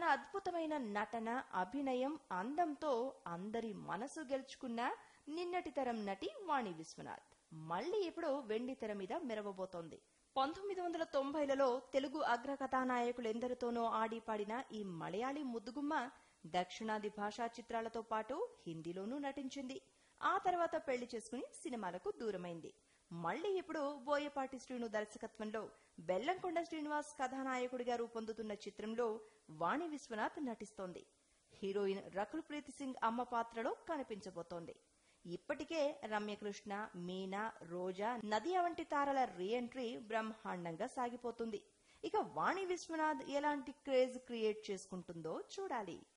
తన అద్భుతమైన నటన అభినయం అందంతో అందరి మనసు గెలుచుకున్న నిన్నటి తరం నటి వాణి విశ్వనాథ్ మళ్ళీ ఇప్పుడు వెండి తెర మీద మెరవబోతోంది పంతొమ్మిది వందల తొంభైలలో తెలుగు అగ్ర కథానాయకులెందరితోనో ఆడి పాడిన ఈ మలయాళీ ముద్దుగుమ్మ దక్షిణాది భాషా చిత్రాలతో పాటు హిందీలోనూ నటించింది ఆ తర్వాత పెళ్లి చేసుకుని సినిమాలకు దూరమైంది మళ్లీ ఇప్పుడు బోయపాటి శ్రీను దర్శకత్వంలో బెల్లంకొండ శ్రీనివాస్ కథానాయకుడిగా రూపొందుతున్న చిత్రంలో వాణి విశ్వనాథ్ నటిస్తోంది హీరోయిన్ రకుల్ ప్రీత్ సింగ్ అమ్మ పాత్రలో కనిపించబోతోంది ఇప్పటికే రమ్యకృష్ణ మీనా రోజా నదియా వంటి తారల రీ ఎంట్రీ బ్రహ్మాండంగా సాగిపోతుంది ఇక వాణి విశ్వనాథ్ ఎలాంటి క్రేజ్ క్రియేట్ చేసుకుంటుందో చూడాలి